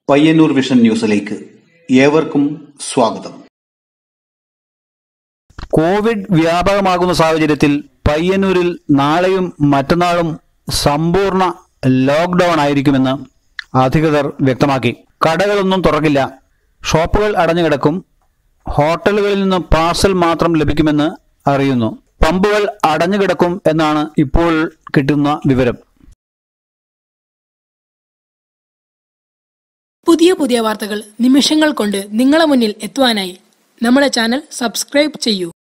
Payyanur vision ന്യൂസിലേക്ക് ഏവർക്കും സ്വാഗതം കോവിഡ് വ്യാപകമാകുന്ന സാഹചര്യത്തിൽ പയ്യന്നൂരിൽ നാളെയും മറ്റന്നാളും സമ്പൂർണ്ണ ലോക്ക്ഡൌൺ ആയിരിക്കുമെന്ന് അധികൃതർ വ്യക്തമാക്കി കടകളൊന്നും തുറക്കില്ല ഷോപ്പുകൾ അടഞ്ഞുകിടക്കും ഹോട്ടലുകളിൽ നിന്ന് പാർസൽ മാത്രം ലഭിക്കുമെന്ന് അറിയുന്നു പമ്പുകൾ അടഞ്ഞുകിടക്കും എന്നാണ് ഇപ്പോൾ കിട്ടുന്ന വിവരം പുതിയ പുതിയ വാർത്തകൾ നിമിഷങ്ങൾ കൊണ്ട് നിങ്ങളെ മുന്നിൽ എത്തുവാനായി നമ്മുടെ ചാനൽ സബ്സ്ക്രൈബ് ചെയ്യൂ